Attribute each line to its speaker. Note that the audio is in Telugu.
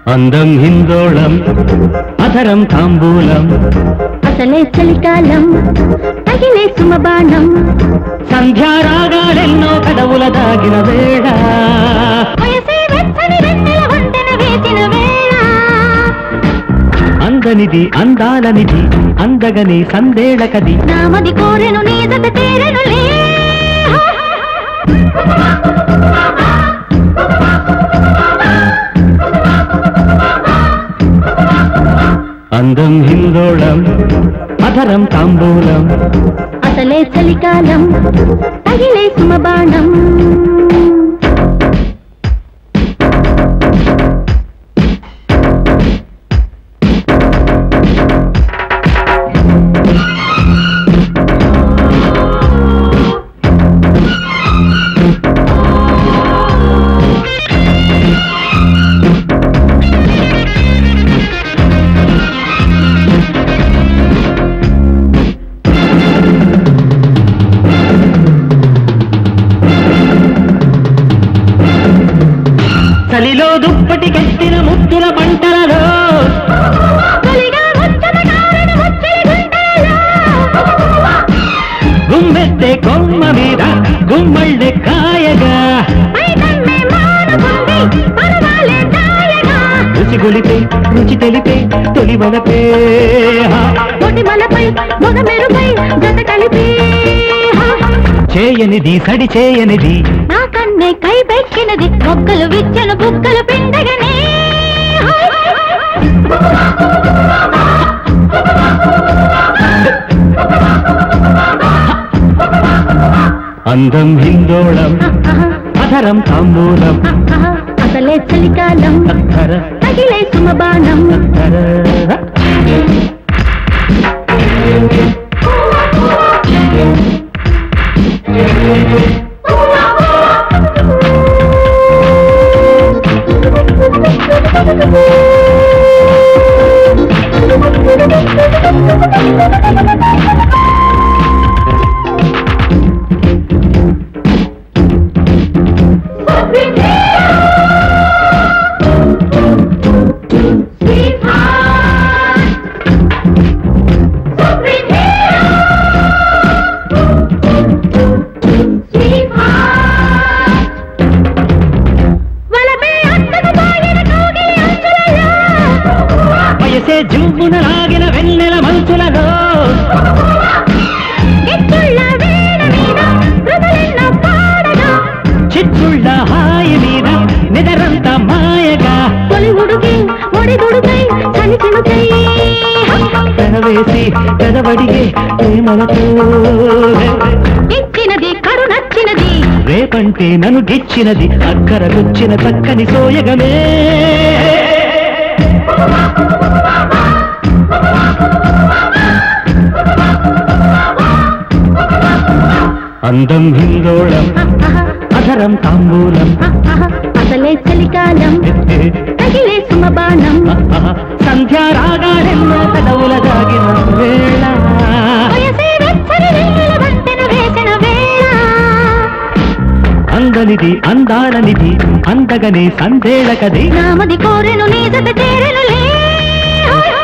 Speaker 1: అందం హిందోళం అధరం తాంబూలం
Speaker 2: అసలే చలికాలం తగిలే సుమబాణం
Speaker 1: సంధ్యారాగాలెన్నో కదవుల దాగిన వేళ
Speaker 2: వయసే వెచ్చని వెన్నెల వంతెన వేసిన వేళ
Speaker 1: అందనిది అందాలనిది అందగని సందేళకది
Speaker 2: నామది కోరెను నీ జత చేరెను లే
Speaker 1: అందం హిందోళం అధరం తాంబూలం
Speaker 2: అసలే చలికాలం తగిలే సుమబాణం
Speaker 1: చలిలో దుప్పటి కట్టిన ముద్దుల పంటలలో
Speaker 2: తొలిగా ముచ్చట కారణ ముచ్చలి గుండెలో
Speaker 1: గుమ్మెత్తే కొమ్మ మీద గుమ్మళ్ళె కాయగా
Speaker 2: పైకమ్మే మానుకుంది పరవాలే దాయగా
Speaker 1: రుచి గొలిపే రుచి తెలిపే తొలి వలపే
Speaker 2: ఒటి బలపై మొగ మెరుపై జత కలిపి
Speaker 1: చేయనిది సడి చేయనిది
Speaker 2: నా కన్నే కై పెట్టినది మొక్కలు విచ్చను బుక్కలు పిండగనే
Speaker 1: అందం హిందోళం అధరం తాంబూలం
Speaker 2: అసలే చలికాలం
Speaker 1: అత్తర
Speaker 2: తగిలే సుమబాణం
Speaker 1: అత్తర
Speaker 2: వలపే అత్తకు తాగిన కోగిలి అంచులలో
Speaker 1: వయసే జువ్వున లాగిన వెన్నెల మంచులలో
Speaker 2: గిచ్చుళ్ళ వీణ మీద కృతులెన్నో పాడగా
Speaker 1: చిచ్చుళ్ళ హాయి మీద నిదరంత మాయగా
Speaker 2: తొలి ఉడుకి ఒడి దుడుకై చలి చినుకై
Speaker 1: పెనవేసి పెదవడిగే ప్రేమలతో
Speaker 2: ఇచ్చినది కడు నచ్చినది
Speaker 1: రేపంటే నన్ను గిచ్చినది అక్కరకొచ్చిన చక్కని సోయగమే అందం హిందోళం అధరం తాంబూలం
Speaker 2: అసలే చలికాలం తగిలే సుమబాణం
Speaker 1: సంధ్యారాగాలెన్నో కదవుల దాగిన వేళ
Speaker 2: వయసే వెచ్చని వెన్నెల వంతెన వేసిన వేళ
Speaker 1: అందనిది అందాలనిది అందగనే సందేళకది
Speaker 2: నామది కోరెను నీ జత చేరెను లే